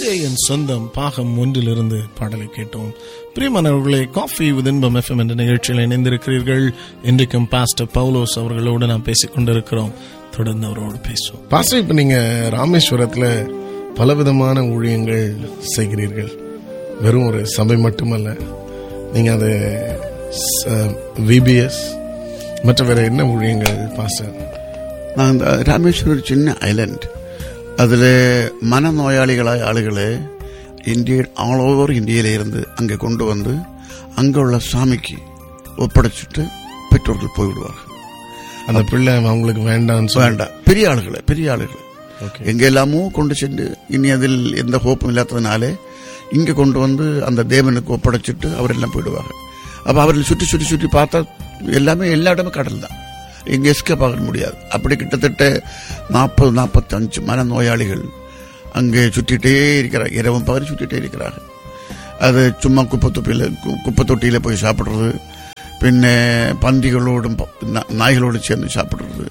உயிரே என் சொந்தம் பாகம் ஒன்றிலிருந்து பாடலை கேட்டோம் பிரியமானவர்களே காஃபி வித் இன்பம் எஃப்எம் என்ற நிகழ்ச்சியில் இணைந்திருக்கிறீர்கள் இன்றைக்கும் பாஸ்டர் பவுலோஸ் அவர்களோடு நாம் பேசிக் கொண்டிருக்கிறோம் தொடர்ந்து அவரோடு பேசுவோம் பாஸ்டர் இப்ப நீங்க ராமேஸ்வரத்துல பலவிதமான ஊழியங்கள் செய்கிறீர்கள் வெறும் ஒரு சபை மட்டுமல்ல நீங்க அது விபிஎஸ் மற்ற வேற என்ன ஊழியங்கள் பாஸ்டர் நான் இந்த ராமேஸ்வரம் ஒரு சின்ன ஐலண்ட் அதில் மனநோயாளிகளாയ ஆளுகளை இந்திய ஆல் ஓவர் இந்தியில இருந்து அங்கே கொண்டு வந்து அங்கே உள்ள சாமிக்கு ஒப்படைச்சிட்டு பெற்றோர்கள் போய்விடுவார்கள் அந்த பிள்ளை அவங்களுக்கு வேண்டாம்னு சொல்லி வேண்டாம் பெரிய ஆளுகளை பெரிய ஆளுகளை Okay. எங்கெல்லாமோ கொண்டு சென்று இனி அதில் எந்த ஹோப்பும் இல்லாததுனாலே இங்கே கொண்டு வந்து அந்த தேவனுக்கு ஒப்படைச்சிட்டு அவரெல்லாம் போயிடுவாங்க அப்போ அவர்கள் சுற்றி சுற்றி சுற்றி பார்த்தா எல்லாமே எல்லா இடமும் கடல் தான் எங்கே எஸ்கேப் ஆக முடியாது அப்படி கிட்டத்தட்ட நாற்பது நாற்பத்தஞ்சு மனநோயாளிகள் அங்கே சுற்றிட்டே இருக்கிறார் இரவும் பகல் சுற்றிட்டே இருக்கிறார்கள் அது சும்மா குப்பை தொட்டியில் குப்பை தொட்டியில் போய் சாப்பிட்றது பின்ன பந்திகளோடும் ப- நா- நாய்களோடு சேர்ந்து சாப்பிட்றது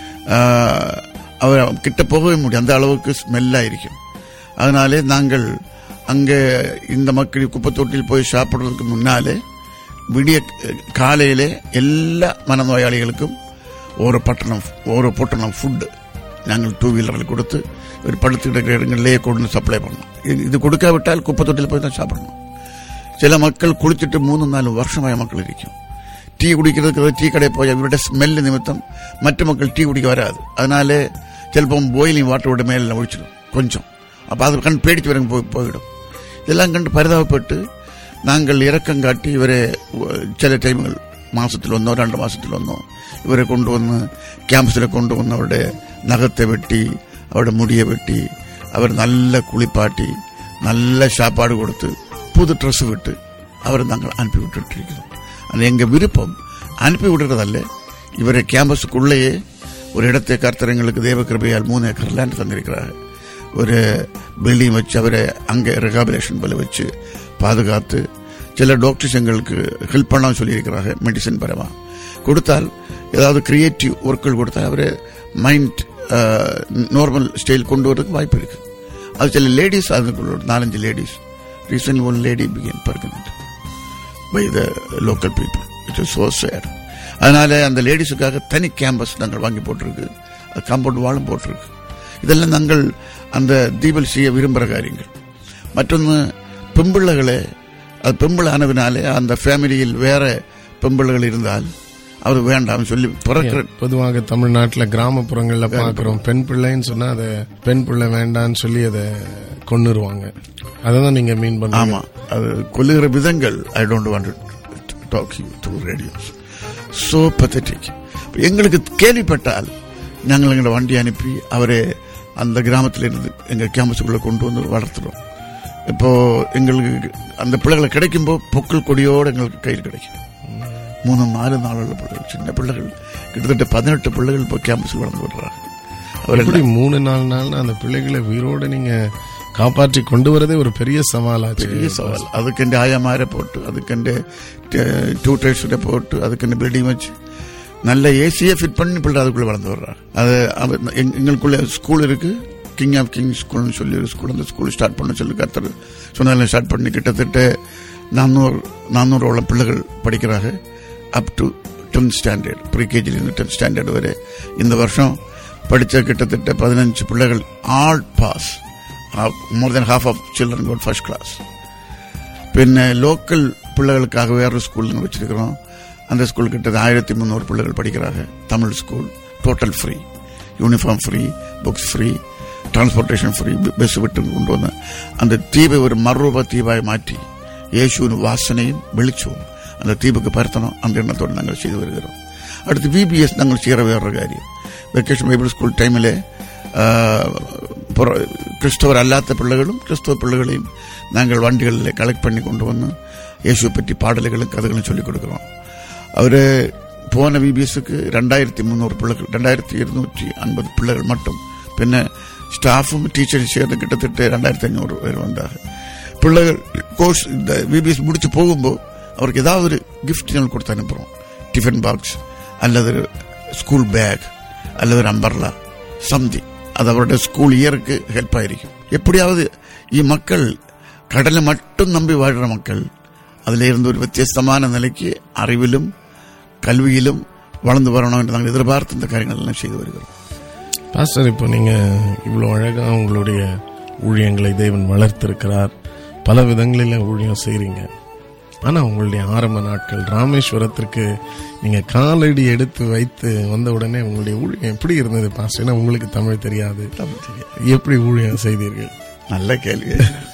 ஆஹ், அவர் கிட்ட போகவே முடியும் அந்த அளவுக்கு ஸ்மெல்லாக இருக்கும் அதனாலே நாங்கள் அங்கே இந்த மக்கள் குப்பை தொட்டியில் போய் சாப்பிட்றதுக்கு முன்னாலே விடிய காலையிலே எல்லா மனநோயாளிகளுக்கும் ஒரு பட்டணம் ஒரு பொட்டணம் ஃபுட்டு நாங்கள் டூ வீலரில் கொடுத்து ஒரு படுத்துக்கிட்டு இருக்கிற இடங்களிலேயே கொண்டு வந்து சப்ளை பண்ணோம் இது- இது கொடுக்காவிட்டால் குப்பை தொட்டியில் போய் தான் சாப்பிடணும் சில மக்கள் குளிச்சுட்டு மூணு நாலு வருஷമായ மக்கள் இருக்கும் டீ குடிக்கிறதுக்கு டீ கடை போய் அவருடைய ஸ்மெல் நிமித்தம் மற்ற மக்கள் டீ குடிக்க வராது அதனால சிலப்பம் பாயிலிங் வாட்டரோட மேல ஒழிச்சிடும் கொஞ்சம் அப்போ அது கண்டு பேடிச்சு வர போய் போயிடும் இதெல்லாம் கண்டு பரிதாபப்பட்டு நாங்கள் இரக்கம் காட்டி இவரை ஒ- சில டைம்கள் மாசத்தில் வந்தோம் ரெண்டு மாசத்தில் வந்தோம் இவரை கொண்டு வந்து கேம்பஸில் கொண்டு வந்து அவருடைய நகத்தை வெட்டி அவருடைய முடியை வெட்டி அவர் நல்ல குளிப்பாட்டி நல்ல சாப்பாடு கொடுத்து புது ட்ரெஸ் விட்டு அவரை நாங்கள் அனுப்பி விட்டுட்டு இருக்கிறோம் அது எங்க விருப்பம் அனுப்பி விடுறதல்ல இவரை கேம்பஸுக்குள்ளேயே ஒரு இடத்தை கர்த்தரங்களுக்கு தேவ கிருபையால் மூணு ஏக்கர் லேண்ட் தந்திருக்கிறார்கள் ஒரு பில்டிங் வச்சு அவரை அங்கே ரெகாபிலேஷன் போல வச்சு பாதுகாத்து சில டாக்டர்ஸ் எங்களுக்கு ஹெல்ப் பண்ண சொல்லியிருக்கிறாங்க மெடிசன் பரமா கொடுத்தால் ஏதாவது கிரியேட்டிவ் ஒர்க்குகள் கொடுத்தால் அவரை மைண்ட் நார்மல் ஸ்டைல் கொண்டு வரதுக்கு வாய்ப்பு இருக்கு அது சில லேடிஸ் அதுக்குள்ள ஒரு நாலஞ்சு ladies recent one lady begin burgled by the local people it is so sad அதனால அந்த லேடிஸுக்காக தனி கேம்பஸ் நாங்கள் வாங்கி போட்டிருக்கு காம்பவுண்ட் வாழும் போட்டிருக்கு இதெல்லாம் நாங்கள் அந்த தீபல் செய்ய விரும்புகிற காரியங்கள் மற்றொன்று பெம்பிள்ளைகளை அது பெம்பிள்ளை ஆனவினாலே அந்த ஃபேமிலியில் வேற பெம்பிள்ளைகள் இருந்தால் அவர் வேண்டாம் சொல்லி பிறக்கிற பொதுவாக தமிழ்நாட்டுல கிராமப்புறங்கள்ல பாக்குறோம் பெண் பிள்ளைன்னு சொன்னா அதை பெண் பிள்ளை வேண்டான்னு சொல்லி அதை கொன்னுருவாங்க அததான் நீங்க மீன் பண்ணுங்க ஆமா அது கொல்லுகிற விதங்கள் I don't want talk you through radios so pathetic எங்களுக்கு கேள்விப்பட்டால் நாங்கள் எங்களை வண்டி அனுப்பி அவரை அந்த கிராமத்தில் இருந்து எங்க கேம்பஸுக்குள்ள கொண்டு வந்து வளர்த்துறோம் இப்போ எங்களுக்கு அந்த பிள்ளைகளை கிடைக்கும்போது பொக்கல் கொடியோடு எங்களுக்கு கையில் கிடைக்கும் மூணு நாலு நாளுள்ள பிள்ளைகள் சின்ன பிள்ளைகள் கிட்டத்தட்ட பதினெட்டு பிள்ளைகள் இப்போ கேம்பஸில் வளர்ந்து விடுறாங்க அவரெல்லாம் எப்படி மூணு நாலு நாள் அந்த பிள்ளைகளை உயிரோட நீங்க காப்பாற்றி கொண்டு வரதே ஒரு பெரிய சவாலாச்சு பெரிய சவால் அதுக்கெண்டு ஆயமாரை போட்டு அதுக்கெண்டு டியூட்டர்ஸில் போட்டு அதுக்கெண்டு பில்டிங் வச்சு நல்ல ஏசியை ஃபிட் பண்ணி பிள்ளை அதுக்குள்ளே வளர்ந்து வர்றாங்க அது அவ- எங்க- எங்களுக்குள்ள ஸ்கூல் இருக்கு கிங் ஆஃப் கிங் ஸ்கூல்னு சொல்லி ஒரு ஸ்கூல் அந்த ஸ்கூல் ஸ்டார்ட் பண்ண சொல்லி கருத்தர் சொன்னாலும் ஸ்டார்ட் பண்ணி கிட்டத்தட்ட நானூறு நானூறு பிள்ளைகள் படிக்கிறாங்க அப் டு டென்த் ஸ்டாண்டர்ட் ப்ரீகேஜிலிருந்து டென்த் ஸ்டாண்டர்ட் வரை இந்த வருஷம் படித்த கிட்டத்தட்ட பதினஞ்சு பிள்ளைகள் all pass more than half of children got first class പിന്നെ ലോക്കൽ പിള്ളേർക്കാக വേറൊരു സ്കൂളിൽ വെച്ചിരിக்கிறோம் அந்த ஸ்கூல் கிட்ட ஆயிரத்தி முந்நூறு பிள்ளைகள் படிக்கிறாங்க Tamil school total free uniform free books free transportation free bus விட்டு கொண்டு വന്ന് அந்த தீபை ஒரு மறுரூப தீபாய் மாற்றி യേശുവിന് വാസനയും വെളിച്ചവും அந்த தீபுக்கு பரத்தணும் அந்த எண்ணத்தோடு நாங்கள் செய்து வருகிறோம் அடுத்து விபிஎஸ் நாங்கள் செய்கிற வேறொரு காரியம் வெக்கேஷன் பைபிள் ஸ்கூல் டைமில் கிறிஸ்தவர் அல்லாத பிள்ளைகளும் கிறிஸ்தவ பிள்ளைகளையும் நாங்கள் வண்டிகளில் கலெக்ட் பண்ணி கொண்டு வந்து இயேசுவை பற்றி பாடல்களும் கதைகளும் சொல்லிக் கொடுக்குறோம் அவர் போன விபிஎஸ்க்கு ரெண்டாயிரத்தி முந்நூறு பிள்ளைகள் ரெண்டாயிரத்தி இருநூற்றி ஐம்பது பிள்ளைகள் மட்டும் பின்ன ஸ்டாஃபும் டீச்சரும் சேர்ந்து கிட்டத்தட்ட ரெண்டாயிரத்தி ஐநூறு பேர் வந்தாங்க பிள்ளைகள் கோர்ஸ் இந்த விபிஎஸ் முடிச்சு போகும்போது அவருக்கு ஏதாவது ஒரு கிஃப்ட் நாங்கள் கொடுத்து அனுப்புகிறோம் டிஃபன் பாக்ஸ் அல்லது ஸ்கூல் பேக் அல்லது ஒரு அம்பர்லா சம்திங் அது அவருடைய ஸ்கூல் இயருக்கு ஹெல்ப் ஆയിരിക്കും எப்படியாவது மக்கள் கடலை மட்டும் நம்பி வாழ்ற மக்கள் அதுல இருந்து ஒரு வித்தியாசமான நிலைக்கு அறிவிலும் கல்வியிலும் வளர்ந்து வரணும் என்று நாங்கள் எதிர்பார்த்து இந்த காரியங்கள் எல்லாம் செய்து வருகிறோம் பாஸ்டர் இப்போ நீங்க இவ்வளவு அழகா உங்களுடைய ஊழியங்களை தேவன் வளர்த்திருக்கிறார் பல விதங்களில ஊழியம் செய்றீங்க ஆனா உங்களுடைய ஆரம்ப நாட்கள் ராமேஸ்வரத்திற்கு நீங்க காலடி எடுத்து வைத்து வந்த உடனே உங்களுடைய ஊழியம் எப்படி இருந்தது பாஸ்டர் ஏன்னா உங்களுக்கு தமிழ் தெரியாது எப்படி ஊழியம் செய்தீர்கள் நல்ல கேள்வி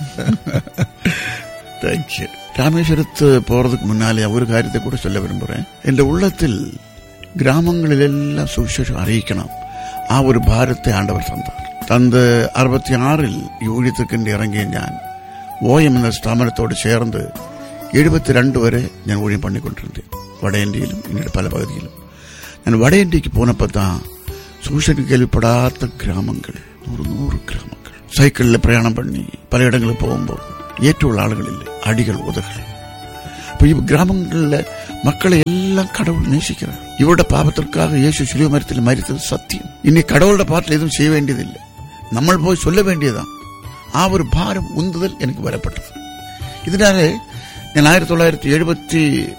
தேங்க்யூ ராமேஸ்வரத்து போறதுக்கு முன்னாலே ஒரு காரியத்தை கூட சொல்ல விரும்புறேன் என்ற உள்ளத்தில் கிராமங்களில் எல்லாம் சுவிசேஷம் அறிவிக்கணும் ആ ഒരു ഭാരത്തെ ആണ്ടവർ തന്നാർ തന്ത് അറുപത്തി ആറിൽ ഈ ഊഴിയത്തിற்கு ഇറങ്ങിയ ഞാൻ ഒ എം എന്ന സ്ഥാപനത്തോട് ചേർന്ന് എഴുപത്തിരണ്ട് വരെ ഞാൻ ഊഴിയം പണിക്കൊണ്ടിരുന്നത് വട ഇന്ത്യയിലും ഇന്ത്യയുടെ പല പകുതിയിലും ഞാൻ വട ഇന്ത്യക്ക് പോനപ്പോൾ താ സൂക്ഷിച്ച് കേൾവിപ്പെടാത്ത ഗ്രാമങ്ങൾ നൂറ് നൂറ് ഗ്രാമങ്ങൾ സൈക്കിളിൽ പ്രയാണം പണി പലയിടങ്ങളിൽ പോകുമ്പോൾ ഏറ്റവും ആളുകളില്ലേ അടികൾ ഉതകൾ அப்ப இவ் கிராமங்களில் மக்களை எல்லாம் கடவுள் நேசிக்கிறார் இவருடைய பாவத்திற்காக இயேசு சிலுவை மரத்தில் மறித்தது சத்தியம் இனி கடவுளோட பாட்டில் எதுவும் செய்ய வேண்டியதில்லை നമ്മൾ പോയി சொல்ல வேண்டியதான் ആ ഒരു ഭാരം ഉന്തുതൽ എനിക്ക് വരപ്പെട്ടത് ഇതിനാലെ ഞാൻ ആയിരത്തി തൊള്ളായിരത്തി എഴുപത്തി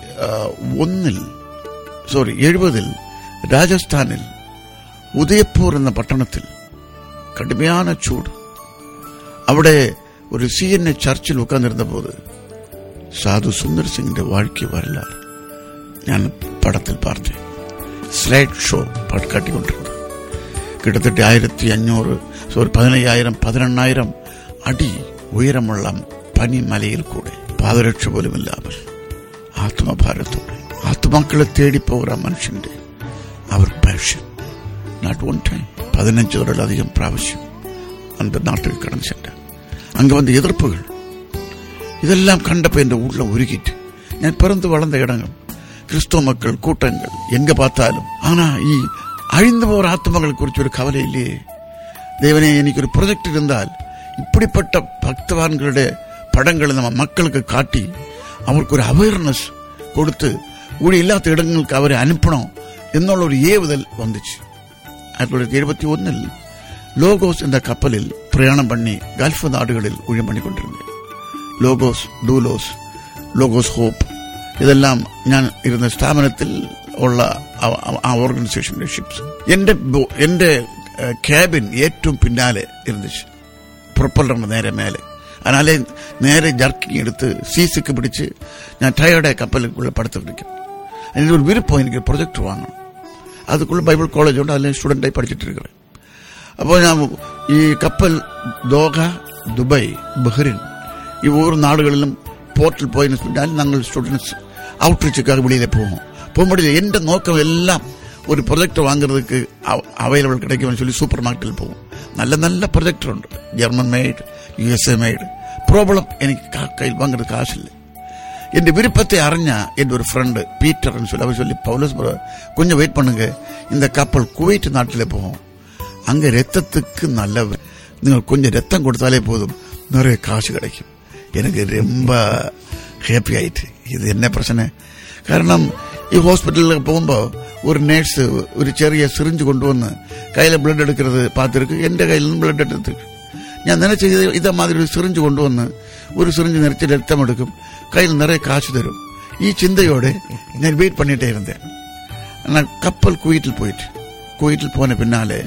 ഒന്നിൽ സോറി എഴുപതിൽ രാജസ്ഥാനിൽ ഉദയപൂർ എന്ന പട്ടണത്തിൽ കടുமையான ചൂട് അവിടെ ഒരു സി എൻ എ ചർച്ചിൽ ഉட்கார்ந்திருந்தபோது சாது சுந்தர் சிங்கிന്റെ வாழ்க்கை வரலாறு ഞാൻ പടത്തിൽ பார்த்தேன் സ്ലൈഡ് ഷോ കാട്ടിക്കൊണ്ടിരുന്നത് கிட்டத்தட்ட ஆயிரத்தி அஞ்சூறு ஒரு பதினையாயிரம் பதிനെണ്ണായിരം അടി ഉയരമുള്ള പനിമലയിൽ കൂടെ പാദരക്ഷ പോലും ഇല്ലാமல் ആത്മഭാരത്തോടെ ആത്മാക്കളെ തേടി പോകുന്ന മനുഷ്യന്റെ അവർ പാഷൻ നാട്ട് ஒன் டைம் பதினஞ்சு அதிகம் പ്രാവശ്യം அந்த நாட்டுக்கு கடந்து சென்றார் அங்க வந்த எதிர்ப்புகள் இதெல்லாம் கண்டப்ப என்ற உள்ள உருகிட்டு ഞാൻ പിറந்து വളർന്ന ഇടങ്ങൾ ക്രിസ്തു മക്കൾ കൂട്ടങ്ങൾ എങ്ക பார்த்தாലും ஆனா ഈ அழிந்து போற ஆத்மகளை குறித்து ஒரு கவலை இல்லையே தேவனே എനിക്കൊരു പ്രൊജക്ട് இருந்தால் இப்படிப்பட்ட பக்தவான்களுடைய படங்களை நம்ம மக்களுக்கு காட்டி அவருக்கு ஒரு அவேர்னஸ் கொடுத்து ஊழி இல்லாத இடங்களுக்கு அவரை அனுப்பணும் എന്നുള്ള ഒരു ഏവുതൽ വന്നിച്ചു ആയിരത്തി തൊള്ളായിരത്തി എഴുപത്തി ഒന്നിൽ ലോഗോസ് എന്ന കപ്പലിൽ പ്രയാണം പണി ഗൾഫ് നാടുകളിൽ ഊഴിയം പണിക്കൊണ്ടിരുന്നു ലോഗോസ് ഡൂലോസ് ലോഗോസ് ഹോപ്പ് ഇതെല്ലാം ഞാൻ ഇരുന്ന സ്ഥാപനത്തിൽ ഉള്ള ആ- ആ- ആ ഓർഗനൈസേഷന്റെ ഷിപ്സ് എന്റെ ബോ- എന്റെ ക്യാബിൻ ഏറ്റവും പിന്നാലെ ഇരുന്നിച്ച് പ്രൊപ്പലറിന്റെ നേരെ മേലെ അതിനാലെ നേരെ ജർക്കിങ് എടുത്ത് സീസിക്ക് പിടിച്ച് ഞാൻ ടയർഡായ കപ്പലിൽ പടുത്ത് പിടിക്കും അതിന് ഒരു വിരുപ്പം എനിക്ക് പ്രൊജക്ട് വാങ്ങണം அதுக்குள்ள பைபிள் காலேஜ் உண்டு அதில் ஸ்டூடெண்டாகி படிச்சுட்டு இருக்கிறேன் அப்போ நான் ഈ കപ്പൽ ദോഹ ദുബായ് ബഹ്റിൻ ഈ ഓരോ നാടുകളിലും പോർട്ടിൽ പോയതിനു പിന്നാലെ ഞങ്ങൾ സ്റ്റുഡൻസ് ഔട്ട്റീച്ചുக்காக வெளியில போவோம் போகும்போது எந்த நோக்கம் எல்லாம் ஒரு ப்ரொஜெக்டர் வாங்குறதுக்கு அவைலபிள் கிடைக்கும்னு சொல்லி சூப்பர் மார்க்கெட்டில் போவோம் நல்ல நல்ல ப்ரொஜெக்டர் ഉണ്ട് German made U S A made problem എനിക്ക് കാ- കയ്യിൽ വാങ്ങുறது കാശില്ല என் விருப்பத்தை அறிஞ்ச என் ஒரு ஃப்ரெண்டு பீட்டர்னு சொல்லி அவர் சொல்லி பவுலஸ் bro, கொஞ்சம் வெயிட் பண்ணுங்க இந்த கப்பல் குவைட் நாட்டில் போகும் அங்க ரத்தத்துக்கு நல்ல நீங்கள் கொஞ்சம் ரத்தம் கொடுத்தாலே போதும் நிறைய காசு கிடைக்கும் எனக்கு ரொம்ப ஹாப்பி ஆயிட்டு இது என்ன பிரச்சனை കാരണം ഈ ഹോസ്പിറ്റലിൽ പോകുമ്പോൾ ഒരു നേഴ്സ് ഒരു ചെറിയ സിറിഞ്ച് കൊണ്ടുവന്ന് കയ്യിൽ ബ്ലഡ് എടുക്കുന്നത് പാത്തിருக்கு എന്റെ കയ്യിൽ നിന്ന് ബ്ലഡ് എടുത്ത് ഞാൻ നിനച്ച് ഇത് ഇതേ മാതിരി ഒരു സിറിഞ്ച് കൊണ്ടുവന്ന് ഒരു സിറിഞ്ച് നിറച്ച് രക്തമെടുക്കും കയ്യിൽ നിറയെ കാശ് തരും ഈ ചിന്തയോടെ ഞാൻ വെയിറ്റ് பண்ணிட்டே இருந்தேன் நான் கப்பல் குவைட்டில் போயிட்டு குவைட்டில் போன பின்னாலே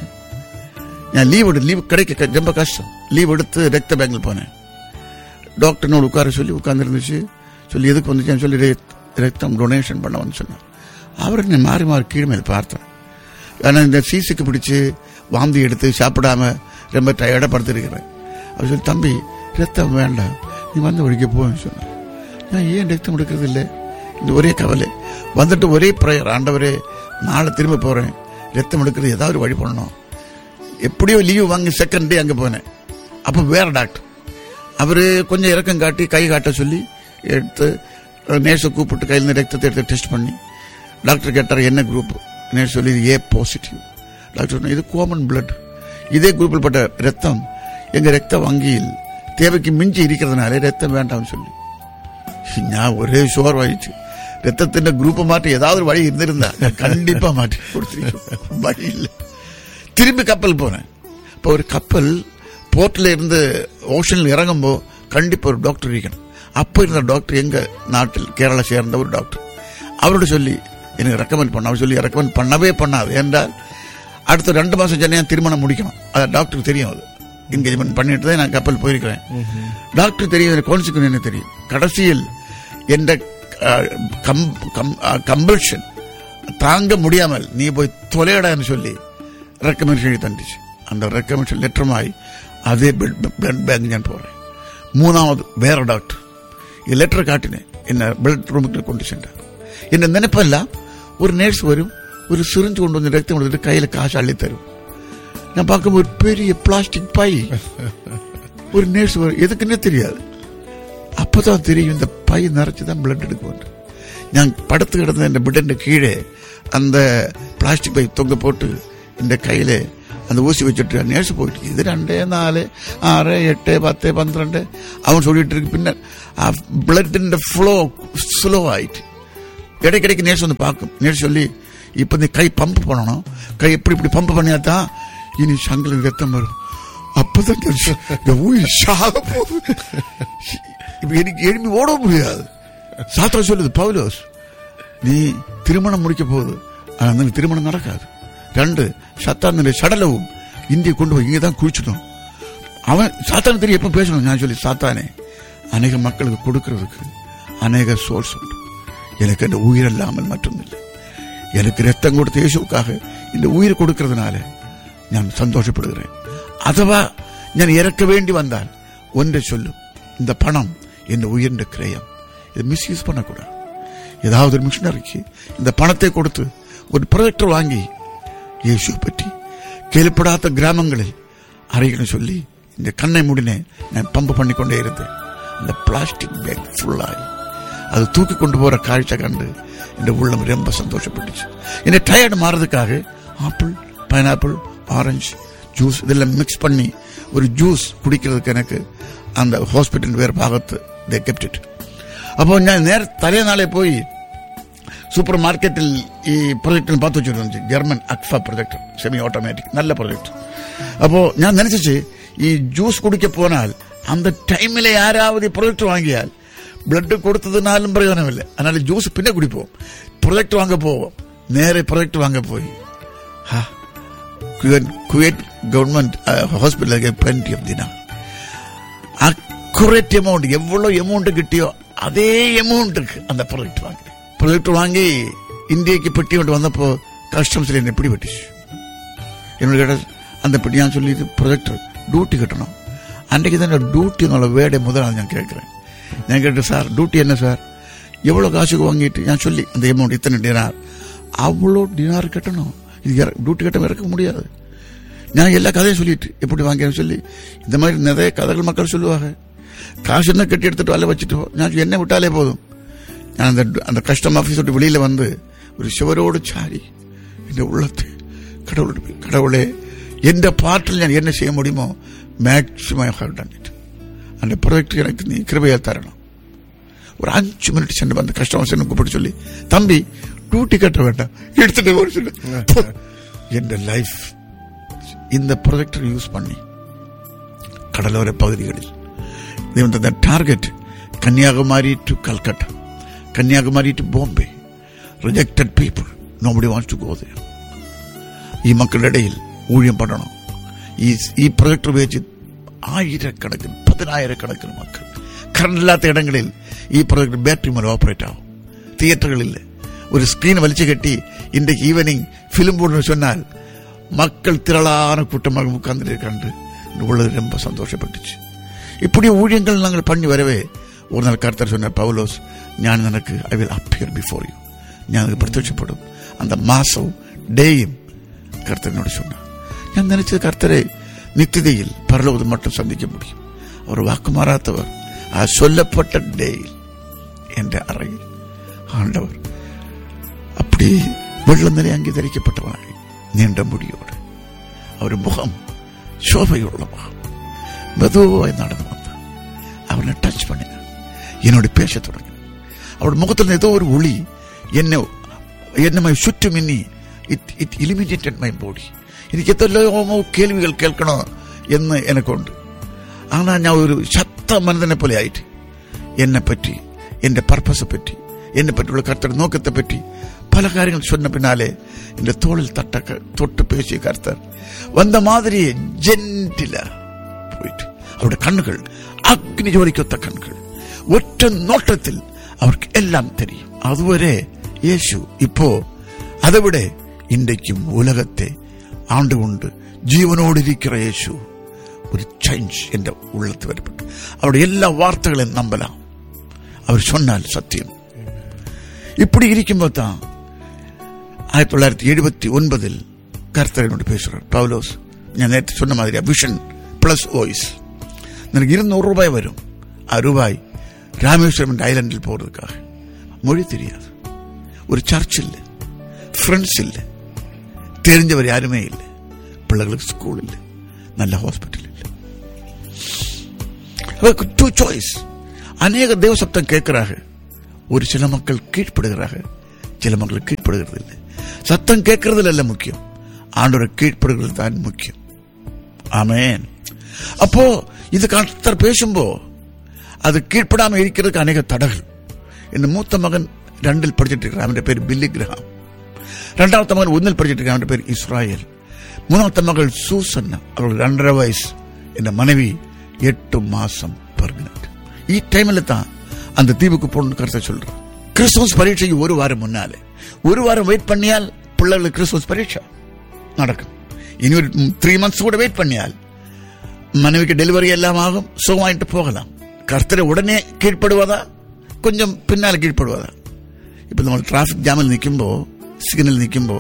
ഞാൻ ലീവ് എടുത്ത് ലീവ് கிடைக்க ரொம்ப கஷ்டம் லீவ் எடுத்து ரத்த பேங்கில் போனேன் டாக்டர்னோட உட்கார சொல்லி உட்கார்ந்துருந்துச்சு சொல்லி எதுக்கு வந்துச்சு நான் சொல்லி ரத்- ரத்தம் டொனேஷன் பண்ண வந்து சொன்னார் அவர் என்னை மாறி மாறி கீழ் மேல் பார்த்தேன் ஆனால் இந்த சீசுக்கு பிடிச்சு வாந்தி எடுத்து சாப்பிடாம ரொம்ப டயர்டாக படுத்திருக்கிறேன் அவர் சொல்லி தம்பி ரத்தம் வேண்டாம் நீ வந்த வழிக்கு போன்னு சொன்னார் நான் ஏன் ரத்தம் எடுக்கிறது இல்லை இந்த ஒரே கவலை வந்துட்டு ஒரே ப்ரேயர் ஆண்டவரே நாளை திரும்ப போறேன் ரத்தம் எடுக்கிறது ஏதாவது ஒரு வழி பண்ணணும் எப்படியோ லீவ் வாங்கி செகண்ட் டே அங்கே போனேன் அப்போ வேற டாக்டர் அவரு கொஞ்சம் இறக்கம் காட்டி கை காட்ட சொல்லி எடுத்து நேர்ஸை கூப்பிட்டு கையில் இருந்து ரத்தத்தை எடுத்து டெஸ்ட் பண்ணி டாக்டர் கேட்டார் என்ன குரூப் நேர்ஸ் சொல்லி இது ஏ பாசிட்டிவ் டாக்டர் சொன்னார், இது கோமன் பிளட் இதே குரூப்பில் பட்ட ரத்தம் எங்க ரத்த வங்கியில் தேவைக்கு மிஞ்சி இருக்கிறதுனால ரத்தம் வேண்டாம்னு சொல்லி ഞാൻ ഒരേ ഷോർവായിച്ചു രക്തത്തിന്റെ ഗ്രൂപ്പ് മാറ്റി ഏതാവൊരു വഴി ഇരുന്നിരുന്നാ ഞാൻ കണ്ടിപ്പാ മാറ്റി കൊടുത്തിരിക്കും വഴിയില്ല திரும்பி கப்பல் போனேன் இப்போ ஒரு கப்பல் போர்ட்ல இருந்து ஓஷனில் இறங்கும்போ கண்டிப்பா ஒரு டாக்டர் இருக்கணும் அப்ப இருந்த டாக்டர் எங்க நாட்டில் கேரளா சேர்ந்த ஒரு டாக்டர் அவரோட சொல்லி எனக்கு ரெக்கமெண்ட் பண்ண அவர் சொல்லி ரெக்கமெண்ட் பண்ணவே பண்ணாது என்றால் அடுத்த ரெண்டு மாசம் சென்னையா திருமணம் முடிக்கணும் அது டாக்டருக்கு தெரியும் அது என்கேஜ்மெண்ட் பண்ணிட்டு தான் நான் கப்பல் போயிருக்கிறேன் டாக்டர் தெரியும் கான்சிக்வன் என்ன தெரியும் கடைசியில் எந்த கம்பல்ஷன் தாங்க முடியாமல் நீ போய் தொலையடான்னு சொல்லி ரெக்கமெண்டேஷன் தந்துச்சு அந்த ரெக்கமெண்டேஷன் லெட்டருமாய் அதே பிளட் பேங்க் ഞാൻ போறேன் மூணாவது வேற டாக்டர் ഈ ലെറ്റർ കാട്ടിനെ എന്നെ ബ്ലഡ് റൂമിൽ കൊണ്ട് ചെന്റാർ എന്റെ നിനപ്പല്ല ഒരു നേഴ്സ് വരും ഒരു സിറിഞ്ച് കൊണ്ടുവന്ന് രക്തം കൊടുത്തിട്ട് കയ്യിൽ കാശ് അള്ളിത്തരും ഞാൻ பார்க்கும்போது ஒரு பெரிய பிளாஸ்டிக் பை ஒரு நேர்ஸ் வரும் எதுக்குன்னே தெரியாது அப்பதான் தெரியும் இந்த பை நிறைச்சு தான் பிளட் எடுக்கும் ഞാൻ പടുത്ത് കിടന്ന എന്റെ ബെഡിന്റെ കീഴെ அந்த பிளாஸ்டிக் பை தொங்க போட்டு എന്റെ കയ്യിലെ அந்த ஊசி வச்சுட்டு நேர்ஸ் போயிட்டு இது ரெண்டு நாலு ஆறு எட்டு பத்து பന്ത്രണ്ട് அவன் சொல்லிட்டு இருக்கு பின்ன பிளட்டின் ஃப்ளோ ஸ்லோ ஆயிட்டு இடைக்கிடைக்கு நேர்ஸ் வந்து பார்க்கும் நேர்ஸ் சொல்லி இப்ப நீ கை பம்ப் பண்ணணும் கை எப்படி இப்படி பம்ப் பண்ணியாதான் இனி சங்கில ரத்தம் வரும் அப்பதான் தெரியும், இந்த உயிர் சாக போகுது இப்ப எனக்கு எழுப்பி ஓட முடியாது சாத்தா சொல்லுது பவுலோஸ் நீ திருமணம் முடிக்க போகுது ஆனா அந்த திருமணம் நடக்காது ரெண்டு சத்தான சடலவும் இந்திய கொண்டு போய் இங்க தான் குளிச்சிட்டோம் அவன் சாத்தான தெரியும் எப்ப பேசணும் நான் சொல்லி சாத்தானே அநேக மக்களுக்கு கொடுக்கிறதுக்கு அநேக சோர்ஸ் உண்டு எனக்கு அந்த உயிர் இல்லாமல் மட்டுமில்லை எனக்கு രക്തം കൊടുത്ത യേശുക്കാக இந்த உயிர் கொடுக்கிறதுனால ഞാൻ സന്തോഷപ്പെടുகிறேன் അഥവാ ഞാൻ ഇറക്ക വേണ്ടി വന്നാൽ ഒന്റെ ചൊല്ലും இந்த பணம் என் உயிரிന്റെ கிரயம் இதை மிஸ்யூஸ் பண்ணக்கூடாது ஏதாவது ஒரு மிஷினரிக்கு இந்த பணத்தை கொடுத்து ஒரு ப்ரொஜெக்டர் வாங்கி இயேசு பற்றி கேள்விப்படாத கிராமங்களில் அறைகள்னு சொல்லி இந்த கண்ணை மூடினே நான் பம்பு பண்ணிக்கொண்டே இருந்தேன் அந்த பிளாஸ்டிக் பேக் ஃபுல்லாகி அது தூக்கி கொண்டு போற காட்சை கண்டு என் உள்ளம் ரொம்ப சந்தோஷப்பட்டுச்சு என்னை டயர்டு மாறதுக்காக ஆப்பிள் பைனாப்பிள் ஆரஞ்சு ஜூஸ் இதெல்லாம் மிக்ஸ் பண்ணி ஒரு ஜூஸ் കുടിക്കുന്നതൊക്കെ എനിക്ക് அந்த ഹോസ്പിറ്റൽ വേറെ ഭാഗത്ത് ദേ കെപ്റ്റിട്ട് അപ്പോൾ ഞാൻ നേരെ തലേ നാളെ പോയി സൂപ്പർ മാർക്കറ്റിൽ ഈ പ്രൊജക്ടർ பார்த்து வச்சிருந்துச்சு German Agfa projector semi automatic நல்ல ப்ரொஜெக்ட் அப்போ ഞാൻ നനച്ചിച്ച് ഈ ജ്യൂസ് കുടിക്ക പോനാൽ அந்த டைமில் யாராவது ப்ரொஜெக்டர் வாங்கியால் பிளட் கொடுத்ததுனாலும் பிரயோஜனமில்லை அதனால ஜூஸ் பின்ன குடிப்போம் ப்ரொஜெக்ட் வாங்க போவோம் நேரே ப்ரொஜெக்ட் வாங்க போய் ஹா குவேட் கவர்மெண்ட் ஹாஸ்பிட்டலுக்கு plenty of தினம் அக்குரேட் அமௌண்ட் எவ்வளவு அமௌண்ட் கிட்டியோ அதே அமௌண்ட்டுக்கு அந்த ப்ராடக்ட் வாங்கினேன் ப்ராடக்ட் வாங்கி இந்தியக்கு பெட்டி கொண்டு வந்தப்போ கஸ்டம்ஸ்ல என்ன பிடி வெட்டிச்சு என்னோட கேட்ட அந்த பெட்டி ഞാൻ ചൊല്ലി പ്രൊജക്ടർ ഡ്യൂട്ടി കിട്ടണം അன்றைக்கு തന്നെ ഡ്യൂട്ടി എന്നുള്ള വേർഡ് മുതലാണ് ഞാൻ കേൾக்கிறேன் ഞാൻ കേട്ടു സാർ ഡ്യൂട്ടി என்ன சார் எவ்வளோ காசுக்கு வாங்கிட்டு நான் சொல்லி அந்த அமௌண்ட் இத்தனை டினார் அவ்வளோ டினார் கட்டணும் இது இற- டியூட்டி கட்ட இறக்க முடியாது நான் எல்லா கதையும் சொல்லிட்டு எப்படி வாங்கியேன்னு சொல்லி இந்த மாதிரி நிறைய கதைகள் மக்கள் சொல்லுவாங்க காசு என்ன கட்டி எடுத்துட்டு வலை வச்சுட்டு போ. நான் என்ன விட்டாலே போதும் நான் அந்த அந்த கஸ்டம் ஆஃபீஸ் விட்டு வெளியில வந்து ஒரு சுவரோடு சாரி என் உள்ளத்தை கடவுளோட கடவுளே எந்த பாட்டில் நான் என்ன செய்ய முடியுமோ மேக்சிமம் ஹவ் டன் இட் அந்த ப்ராஜெக்ட் எனக்கு நீ கிருபையா தரணும் ஒரு அஞ்சு மினிட் சென்று அந்த கஸ்டமர்ஸ் என்ன கூப்பிட்டு சொல்லி தம்பி டியூட்டி கட்ட வேண்டாம் எடுத்துட்டு ஒரு சொல்லு என் லைஃப் இந்த ப்ரொஜெக்டர் யூஸ் பண்ணி கடலோர பகுதிகளில் இது வந்து அந்த target Kanyakumari to Calcutta Kanyakumari to Bombay rejected people nobody wants to go there ഈ മക്കളുടെ ഇടയിൽ ഊഴിയം പടണം ഈ ഈ പ്രൊജക്ടർ ഉപയോഗിച്ച് ആയിരക്കണക്കിന് പതിനായിരക്കണക്കിന് മക്കൾ കറണ്ട് ഇല്ലാത്ത ഇടങ്ങളിൽ ഈ പ്രൊജക്ടർ ബാറ്ററി മൂലം ഓപ്പറേറ്റ് ആവും തിയേറ്ററുകളിൽ ഒരു സ്ക്രീൻ വലിച്ചു കെട്ടി ഇன்றைக்கு ஈவினிங் ஃபிலிம் போடணும்னு சொன்னால் மக்கள் திரளான கூட்டமாக உட்கார்ந்து கண்டு உள்ளது ரொம்ப சந்தோஷப்பட்டுச்சு இப்படி ஊழியங்கள் நாங்கள் பண்ணி வரவே ஒரு நாள் கர்த்தர் சொன்ன பவுலோஸ் ഞാൻ നിനക്ക് I will appear before you ഞാൻ നിനക്ക് പ്രത്യക്ഷപ്പെടും அந்த மாசம் டேயும் கர்த்தனோடு சொன்னார் ഞാൻ நினைச்சது கர்த்தரை நித்திதையில் பரலோகத்தில் மட்டும் சந்திக்க முடியும் அவர் வாக்கு மாறாத்தவர் ஆ சொல்லப்பட்ட டேயில் என்ற அறையில் ஆண்டவர் அப்படி வெள்ளம் நிலை அங்கீகரிக்கப்பட்டவனாய் நீண்ட முடியோடு அவர் முகம் ശോഭയുള്ള മുഖം മെതുവായി നടന്നു വന്ന് അവനെ ടച്ച് பண்ணினார் என்னோட பேச தொடங்கினார் அவருடைய முகத்தில் ஏதோ ஒரு ஒளி என்ன என்னை சுற்றும் இன்னி it it eliminated my body എനിക്ക് എന്തെല്ലാമോ കേൾവികൾ കേൾക്കണോ എന്ന് എനക്കുണ്ട് ஆனா ഞാൻ ഒരു ശക്ത മനുതനെ പോലെ ആയിട്ട് എന്നെ പറ്റി എന്റെ പർപ്പസെ പറ്റി എന്നെ പറ്റിയുള്ള കർത്തർ നോക്കത്തെ പറ്റി പല കാര്യങ്ങൾ சொன்ன பின்னாலே എന്റെ തോളിൽ തട്ട തൊട്ട് പേശിയ കർത്തർ വന്ന മാതിരിയെ ജെന്റില പോയിട്ട് അവരുടെ കണ്ണുകൾ അഗ്നി ജോലിക്കൊത്ത കണ്ണുകൾ ഒറ്റ നോട്ടത്തിൽ അവർക്ക് എല്ലാം തെരിയും അതുവരെ യേശു ഇപ്പോ അതവിടെ ഇன்றைக்கும் ഉലകത്തെ ആണ്ടുകൊണ്ട് ജീവനോടിരിക്കുന്ന യേശു ഒരു ചേഞ്ച് എന്റെ ഉള്ളത്ത് വരപ്പെട്ടു അവരുടെ എല്ലാ വാർത്തകളെയും നമ്പലാം അവർ சொன்னால் சத்தியம் இப்படி இருக்கும்போது தான் ஆயிரத்தி தொள்ளாயிரத்தி எழுபத்தி ஒன்பதில் கர்த்தரனோடு பேசுறார் பவுலோஸ் ഞാൻ നേരത്തെ சொன்ன மாதிரி விஷன் பிளஸ் வாய்ஸ் எனக்கு இருநூறு ரூபாய் வரும் ஆ ரூபாய் ராமேஸ்வரம் ஐலண்டில் போறதுக்காக மொழி தெரியாது ஒரு சர்ச் இல்லை ஃப்ரெண்ட்ஸ் இல்லை தெரிஞ்சவர் யாருமே இல்லை பிள்ளைகளுக்கு ஸ்கூல் இல்லை நல்ல ஹாஸ்பிட்டல் இல்லை டூ சாய்ஸ் அநேக தேவ சப்தம் கேட்கிறாங்க ஒரு சில மக்கள் கீழ்ப்படுகிறாங்க சில மக்கள் கீழ்ப்படுகிறது இல்லை சத்தம் கேட்கறதுல இல்ல முக்கியம் ஆண்டோரை கீழ்ப்படுகிறது தான் முக்கியம் ஆமேன் அப்போ இது கர்த்தர் பேசும்போ அது கீழ்ப்படாம இருக்கிறதுக்கு அநேக தடகள் இந்த மூத்த மகன் ரெண்டில் படிச்சிட்டு இருக்கிறான் அவன் பேர் பில்லி கிரஹாம் രണ്ടാമത്തെ മകൻ ഒന്നിൽ പഠിച്ചിട്ട് അവന്റെ പേര് ഇസ്രായേൽ മൂന്നാമത്തെ മകൾ സൂസന്ന അവൾ രണ്ടര വയസ്സ് എന്റെ മനവി എട്ട് മാസം പ്രഗ്നന്റ് ഈ ടൈമിൽ താൻ அந்த தீவுக்கு போகணும்னு கருத்தை சொல்றான் கிறிஸ்துமஸ் பரீட்சைக்கு ஒரு வாரம் முன்னாலே ஒரு வாரம் வெயிட் பண்ணியால் பிள்ளைகளுக்கு கிறிஸ்துமஸ் பரீட்சை நடக்கும் இனி ஒரு த்ரீ மந்த்ஸ் கூட வெயிட் பண்ணியால் மனைவிக்கு டெலிவரி எல்லாம் ஆகும் சுகமாயிட்டு போகலாம் கர்த்தரை உடனே கீழ்ப்படுவதா கொஞ்சம் பின்னால் கீழ்ப்படுவதா ഇപ്പൊ നമ്മൾ ട്രാഫിക് ജാമിൽ നിൽക്കുമ്പോ സിഗ്നൽ നിൽക്കുമ്പോ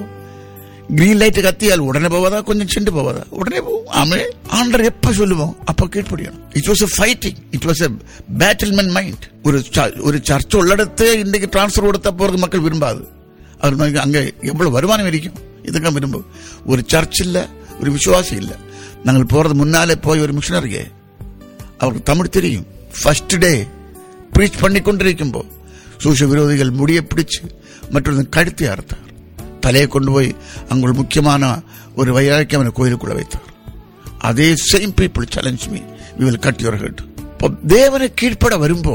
ഗ്രീൻ ലൈറ്റ് കത്തിയാൽ ഉടനെ പോവാതാ കൊഞ്ചം ചെണ്ട് പോവാതാ ഉടനെ പോവും ആമേ ആണ്ടർ എപ്പ ചൊല്ലുമോ അപ്പൊ കീഴ്പടിയണം it was a fighting it was a battlement mind ஒரு ச- ஒரு சர்ச் உள்ளடத்தே இன்னைக்கு டிரான்ஸ்ஃபர் கொடுத்த போறது மக்கள் விரும்பாது அவர் நோக்கி அங்க எவ்வளவு வருமானம் இருக்கும் இதுக்காக விரும்பும் ஒரு சர்ச் இல்ல ஒரு விசுவாசி இல்ல நாங்கள் போறது முன்னாலே போய் ஒரு மிஷனரியே அவருக்கு தமிழ் தெரியும் ஃபர்ஸ்ட் டே ப்ரீச் பண்ணி கொண்டிருக்கும்போ சூச விரோதிகள் முடிய பிடிச்சு மற்றொரு கழுத்தை அறுத்தார் தலையை கொண்டு போய் அங்க ஒரு முக்கியமான ஒரு வைராக்கி அவனை கோயிலுக்குள்ள வைத்தார் அதே same people challenge me we will cut your head தேவனை கீழ்ப்பட வரும்போ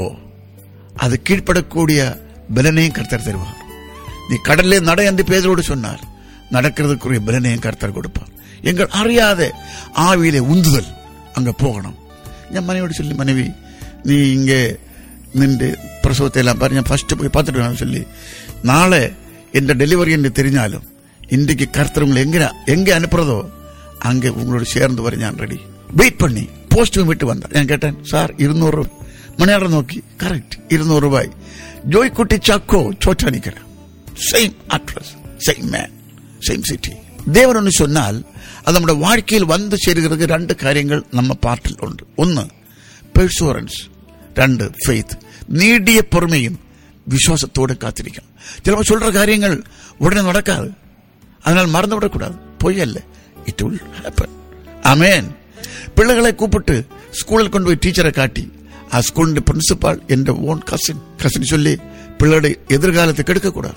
அது கீழ்ப்படக்கூடிய பலனையும் கர்த்தர் தருவார் நீ கடல்லே நட என்று பேதரோடு சொன்னார் நடக்கிறதுக்குரிய பலனையும் கர்த்தர் கொடுப்பார் எங்கள் அறியாத ஆவியிலே உந்துதல் அங்க போகணும் ഞാൻ മനവിയോട് ചൊല്ലി മനവി നീ ഇങ്ങെ നിന്റെ പ്രസവത്തെ എല്ലാം പറഞ്ഞ് ഞാൻ ഫസ്റ്റ് പോയി பார்த்துட்டு വേണം சொல்லி നാളെ എന്റെ ഡെലിവറി എന്ന് தெரிஞ்சாலும் இன்றைக்கு கர்த்தர் உங்களை எங்க எங்க அனுப்புறதோ அங்கே உங்களோட சேர்ந்து வர ഞാൻ ரெடி வெயிட் பண்ணி போஸ்ட் விட்டு வந்தா ഞാൻ கேட்டேன் சார் இருநூறு ரூபாய் மணி நேரம் நோக்கி கரெக்ட் இருநூறு ரூபாய் ஜோய்குட்டி சாக்கோ சோச்சானிக்கிறேன் same address same man same city ദേവൻ ഒന്ന് ചൊന്നാൽ അത് നമ്മുടെ வாழ்க்கையில் வந்து ചേരുகிறது രണ്ട് കാര്യങ്ങൾ നമ്മ പാർട്ടിൽ ഉണ്ട് ഒന്ന് പെർസൂറൻസ് രണ്ട് ഫെയ്ത്ത് നീടിയ പൊறுமையும் விசுவாசத்தோடு காத்திருக்கணும் சிலப்போ சொல்ற காரியங்கள் உடனே நடக்காது அதனால் மறந்து விடக்கூடாது பொய்யல்ல இட் will happen ஆமென் பிள்ளைகளை கூப்பிட்டு ஸ்கூலில் கொண்டு போய் டீச்சரை காட்டி ആ സ്കൂളിന്റെ പ്രിൻസിപ്പാൾ എന്റെ ഓൺ കസിൻ കസിൻ ചൊല്ലി പിള്ളേരുടെ എതിർകാലത്ത് കെടുക്കக்கூடாது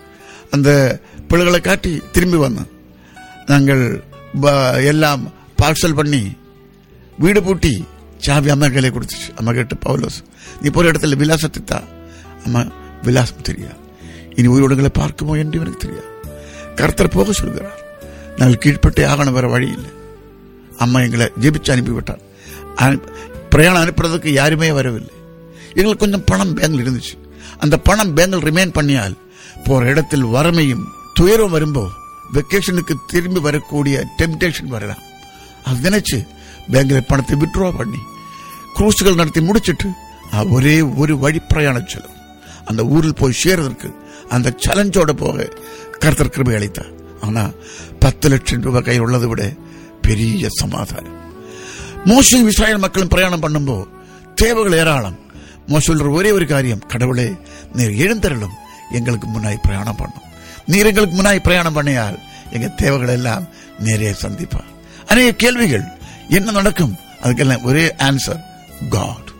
அந்த பிள்ளைகளை காட்டி திரும்பி வந்தோம் நாங்கள் ப- எல்லாம் பார்சல் பண்ணி வீடு பூட்டி சாவி அம்மா கையில கொடுத்துச்சு அம்மா கேட்டு பவுலோஸ் நீ போற இடத்துல விலாசத்தை தா அம்மா விலாசம் தெரியாது இனி உயிரோடுகளை பார்க்குமோ என்று எனக்கு தெரியாது கர்த்தர் போக சொல்கிறார் நாங்கள் கீழ்ப்பட்டே ஆகணும் வேற வழி இல்லை அம்மா எங்களை ஜெபிச்சு அனுப்பிவிட்டார் அனு- பிரயாணம் அனுப்புறதுக்கு யாருமே வரவில்லை எங்களுக்கு கொஞ்சம் பணம் பேங்கில் இருந்துச்சு அந்த பணம் பேங்கில் ரிமைன் பண்ணியால் போற இடத்தில் வறுமையும் துயரம் வரும்போ வெக்கேஷனுக்கு திரும்பி வரக்கூடிய டெம்டேஷன் வரலாம் அது நினைச்சு பேங்கில் பணத்தை விட்ரா பண்ணி குரூசுகள் நடத்தி முடிச்சிட்டு ஆ, ஒரே ஒரு வழி பிரயாணம் செல்லும் அந்த ஊரில் போய் சேர்றதற்கு அந்த சேலஞ்சோட போக கர்த்தர் கிருபை அளித்தார் ஆனா பத்து லட்சம் ரூபாய் கையில் உள்ளதை விட பெரிய சமாதானம் மோசையும் இஸ்ராயல் மக்களும் பிரயாணம் பண்ணும்போ தேவைகள் ஏராளம் மோச சொல்ற ஒரே ஒரு காரியம் கடவுளே நீர் எழுந்தருளும் எங்களுக்கு முன்னாய் பிரயாணம் பண்ணும் நீர் எங்களுக்கு முன்னாய் பிரயாணம் பண்ணியால் எங்க தேவைகள் எல்லாம் நேரே சந்திப்பார் அநேக கேள்விகள் என்ன நடக்கும் அதுக்கெல்லாம் ஒரே ஆன்சர் காட்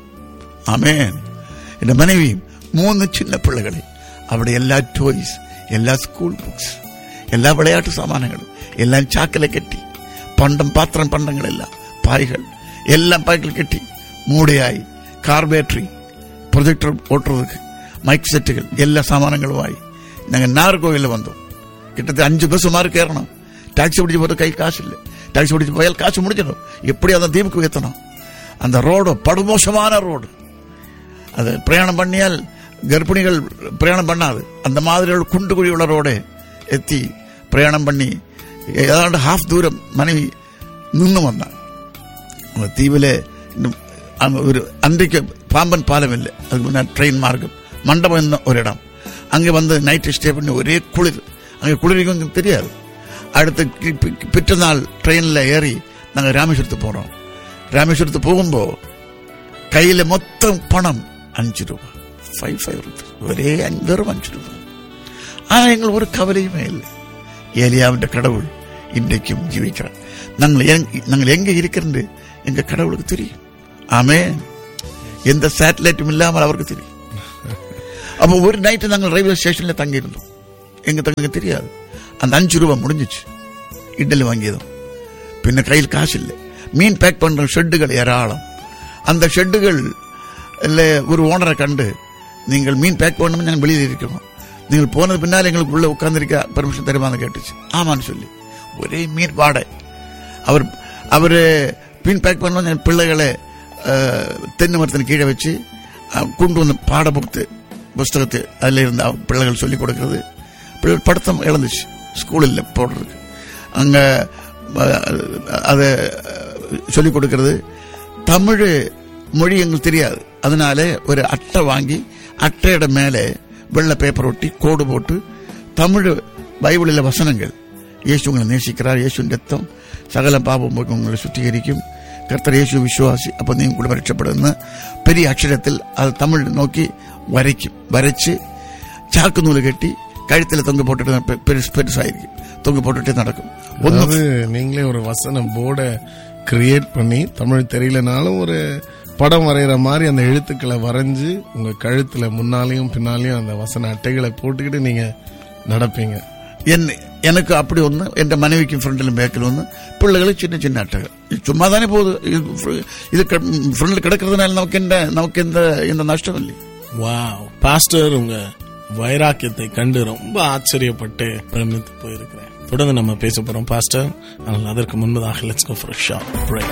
ആമേൻ എന്റെ മനവി മൂന്ന് ചിന്ന പിള്ളകളെ അവിടെ എല്ലാ ടോയ്സ് എല്ലാ സ്കൂൾ ബുക്സ് എല്ലാ വിളയാട്ട് സാമാനങ്ങളും എല്ലാം ചാക്കല കെട്ടി പണ്ടം പാത്രം പണ്ടങ്ങളെല്ലാം പായ്കൾ எல்லாம் பாக்கில் கட்டி மூடையாയി കാർ ബാറ്ററി പ്രൊജക്ടർ ഓട്ടുறதுக்கு മൈക്ക് സെറ്റുകൾ എല്ലാ സാമാനങ്ങളുമായി ഞങ്ങൾ നാർകോയിൽ വന്നു கிட்டத்தட்ட அஞ்சு பஸ் மாதிரி கயறணும் டாக்ஸி பிடிச்சு போகிற கை காசு இல்லை டாக்ஸி பிடிச்சு போயால் காசு முடிச்சிடும் எப்படி அந்த தீவுக்கு ஏற்றணும் அந்த ரோடு படுமோசமான ரோடு அது பிரயாணம் பண்ணியால் கர்ப்பிணிகள் பிரயாணம் பண்ணாது அந்த மாதிரி ஒரு குண்டு குழி உள்ள ரோடு எத்தி பிரயாணம் பண்ணி ஏதாണ്ട് ഹാഫ് ദൂരം മനവി നിന്നു വന്നാണ് அந்த தீவில் இன்னும் அங்க ஒரு அன்றைக்கு பாம்பன் பாலம் இல்லை அதுக்கு முன்னாடி ட்ரெயின் மார்க்கம் மண்டபம் என்ன ஒரு இடம் அங்கே வந்து நைட்டு ஸ்டே பண்ணி ஒரே குளிர் அங்கே குளிரிக்கும் எங்களுக்கு தெரியாது அடுத்த கி- பி- பிற்ற நாள் ட்ரெயினில் ஏறி நாங்கள் ராமேஸ்வரத்துக்கு போகிறோம் ராமேஸ்வரத்துக்கு போகும்போது கையில் மொத்தம் பணம் அஞ்சு ரூபாய் ஃபைவ் ஃபைவ் ருபீஸ் ஒரே அஞ்சு வெறும் அஞ்சு ரூபாய் ஆனால் எங்களுக்கு ஒரு கவலையுமே இல்லை ஏலியாவின் கடவுள் இன்றைக்கும் ஜீவிக்கிறார் நாங்கள் எங்க- நாங்கள் எங்க இருக்கிறது எங்க கடவுளுக்கு தெரியும் ஆமே எந்த சேட்டலைட்டும் இல்லாமல் அவருக்கு தெரியும் அப்போ ஒரு நைட்டு நாங்கள் ரயில்வே ஸ்டேஷன்ல தங்கி இருந்தோம் எங்க தங்க தெரியாது அந்த அஞ்சு ரூபாய் முடிஞ்சிச்சு இட்லி வாங்கியதும் பின்ன கையில் காசு இல்லை மீன் பேக் பண்ற ஷெட்டுகள் ஏராளம் அந்த ஷெட்டுகள் ஒரு ஓனரை கண்டு நீங்கள் மீன் பேக் பண்ணணும் நாங்கள் வெளியில் இருக்கிறோம் நீங்கள் போனது பின்னால் எங்களுக்கு உள்ள உட்கார்ந்திருக்க பெர்மிஷன் தருமான்னு கேட்டுச்சு ஆமான்னு சொல்லி ஒரே மீன் வாடை அவர் அவர் மீன் பேக் பண்ணணும் என் பிள்ளைகளை அஹ், தென்னை மரத்தின் கீழே வச்சு அஹ், கொண்டு வந்து பாட புக்கு புஸ்தகத்தை அதில் இருந்து அவ- பிள்ளைகள் சொல்லிக் கொடுக்கிறது பிள்ளைகள் படுத்தம் இழந்துச்சு ஸ்கூலில் போடுறதுக்கு அங்கே அதை சொல்லிக் கொடுக்கிறது தமிழ் மொழி எங்களுக்கு தெரியாது அதனால ஒரு அட்டை வாங்கி அட்டையோட மேலே வெள்ளை பேப்பர் ஒட்டி கோடு போட்டு தமிழ் பைபிளில் வசனங்கள் இயேசு உங்களை நேசிக்கிறார் இயேசுவின் ரத்தம் சகல பாபம் போக்கு உங்களை சுத்திகரிக்கும் கர்த்தர் இயேசு விசுவாசி அப்போ நீங்க கூட ரட்சப்படுன்னு பெரிய அக்ஷரத்தில் அது தமிழ் நோக்கி வரைக்கும் வரைச்சு சாக்கு நூல் கட்டி கழுத்தில் தொங்க போட்டுட்டு பெ- பெருசு பெருசாയിരിക്കും தொங்க போட்டுட்டே நடக்கும் ஒன்று அதாவது நீங்களே ஒரு வசன போர்டை கிரியேட் பண்ணி தமிழ் தெரியலனாலும் ஒரு படம் வரைகிற மாதிரி அந்த எழுத்துக்களை வரைஞ்சு உங்க கழுத்துல முன்னாலையும் பின்னாலையும் அந்த வசன அட்டைகளை போட்டுக்கிட்டு நீங்க நடப்பீங்க என் எனக்கு அப்படி ஒன்று என் மனைவிக்கும் ஃப்ரெண்டிலும் பேக்கில் ஒன்று பிள்ளைகளுக்கு சின்ன சின்ன அட்டைகள் இது சும்மா தானே போகுது இது fr- இது ஃப்ரெண்டில் கிடக்கிறதுனால நமக்கு எந்த நமக்கு எந்த எந்த நஷ்டம் இல்லை வாவ் பாஸ்டர் உங்க வைராக்கியத்தை கண்டு ரொம்ப ஆச்சரியப்பட்டு பிரமித்து போயிருக்கிறேன் தொடர்ந்து நம்ம பேச போறோம் பாஸ்டர் ஆனால் அதற்கு முன்பதாக let's go for short break